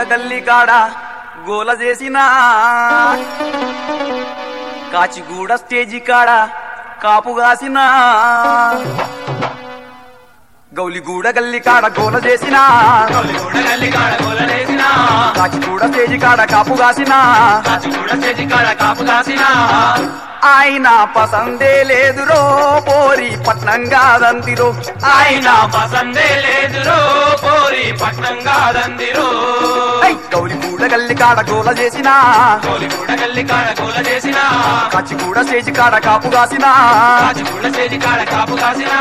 గల్లి కాడ గోల చేసిన కాచిగూడ స్టేజి కాడ కాపు కాసిన గౌలిగూడ గల్లి కాడ గోల చేసిన గౌలిగూడ గల్లి కాడ గోలలేసిన కాచిగూడ స్టేజి కాడ కాపు కాసిన కాచిగూడ చేతి కాడ కాపు కాసిన ఆయన పసందే లేదురో పోరి పట్నం కాదందిరో ఆయన పసందే లేదురో పోరి పట్నం కాదందిరో ఐ, గౌలిగూడ గల్లి కాడ గోల చేసిన గౌలిగూడ గల్లి కాడ గోల చేసిన కాచిగూడ స్టేజి కాడ కాపు కాసిన కాచిగూడ చేతి కాడ కాపు కాసిన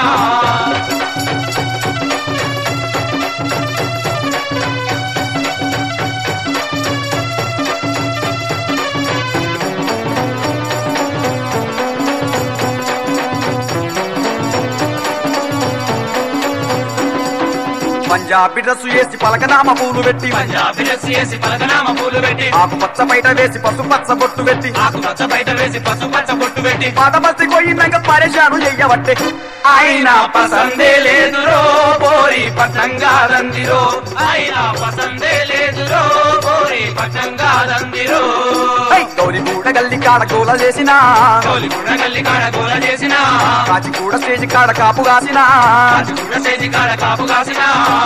పంజాబీ డ్రెస్సు వేసి పలకనామ పూలు పెట్టి పంజాబీ డ్రెస్ వేసి పలకనామ పూలు పెట్టి ఆకు పచ్చ బయట వేసి పసు పచ్చ బొట్టు పెట్టి ఆకు పచ్చ బయట వేసి పసు పచ్చ బొట్టు పెట్టి పాత బస్తి పోయినాక పరేషాను చెయ్యబట్టే ఆయన పసందే లేదురో పోరి పట్నం కాదందిరో ఆయన పసందే లేదురో పోరి పట్నం కాదందిరో గౌరిగూడ గల్లి కాడ గోల చేసిన గౌలిగూడ గల్లి కాడ గోల చేసిన కాచిగూడ స్టేజి కాడ కాపు కాసిన కాచిగూడ చేతి కాడ కాపు కాసిన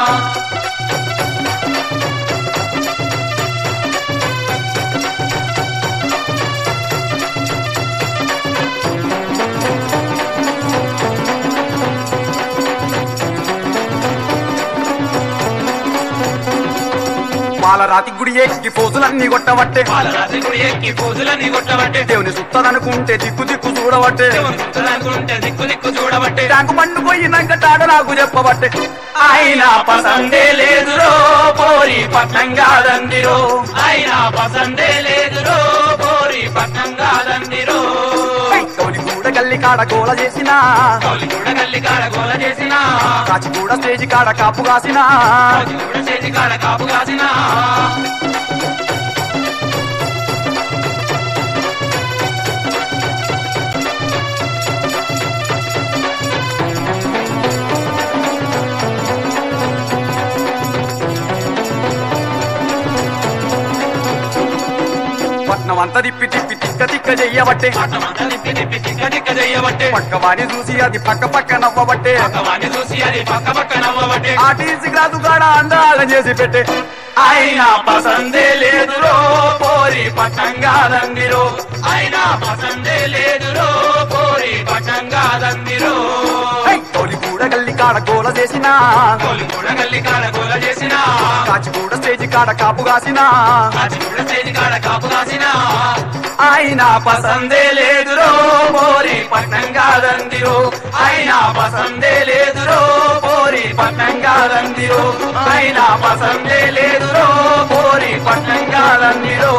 పాలరాతి గుడి ఎక్కి పోజులన్నీ కొట్టబట్టే పాలరాత్రి గుడి ఎక్కి పూజలన్నీ కొట్టబట్టే దేవుని సుత్తదనుకుంటే దిక్కు దిక్కు చూడబట్టే దేవుని గుర్తులనుకుంటే దిక్కు దిక్కు చూడబట్టే ట్యాంకు పండు పోయినాక తాడ నాకు చెప్పబట్టే ఆయన పసందే లేదురో పోరి పట్నం కాదందిరో ఆయన పసందే లేదురో పోరి పట్నం కాదందిరో గౌరిగూడ గల్లి కాడ గోల చేసిన గౌలిగూడ గల్లి కాడ గోల చేసిన కాచిగూడ స్టేజి కాడ కాపు కాసిన కాచిగూడ చేతి కాడ కాపు కాసిన పట్నం అంతా తిప్పి తిప్పి తిక్క తిక్క చెయ్యబట్టే పట్టమంతా తిప్పి తిప్పి తిక్క తిక్క చెయ్యబట్టే పక్కవాణి చూసి అది పక్క పక్క నవ్వబట్టే పక్కవాన్ని చూసి అది పక్క పక్క నవ్వబట్టే ఆ టీసీ గ్రాసు కాడ అందాగం చేసి పెట్టే ఆయన పసందే లేదురో పోరి పట్టం కాదందిరో ఆయన పసందే లేదురో పోరి పట్టం కాదందిరో గౌలిగూడ గల్లి కాడ గోల చేసిన గోలిగూడ గల్లి కాడ గోల చేసిన కాచిగూడ స్టేజి కాడ కాపు కాసిన కాచిగూడ చేతి కాడ కాపు కాసిన ఆయన పసందే లేదురో పోరి పట్టం కాదందిరో ఆయన పసందే లేదురో పోరి పట్టం కాదందిరో ఆయన పసందే లేదురో పోరి పట్టం కాదందిరో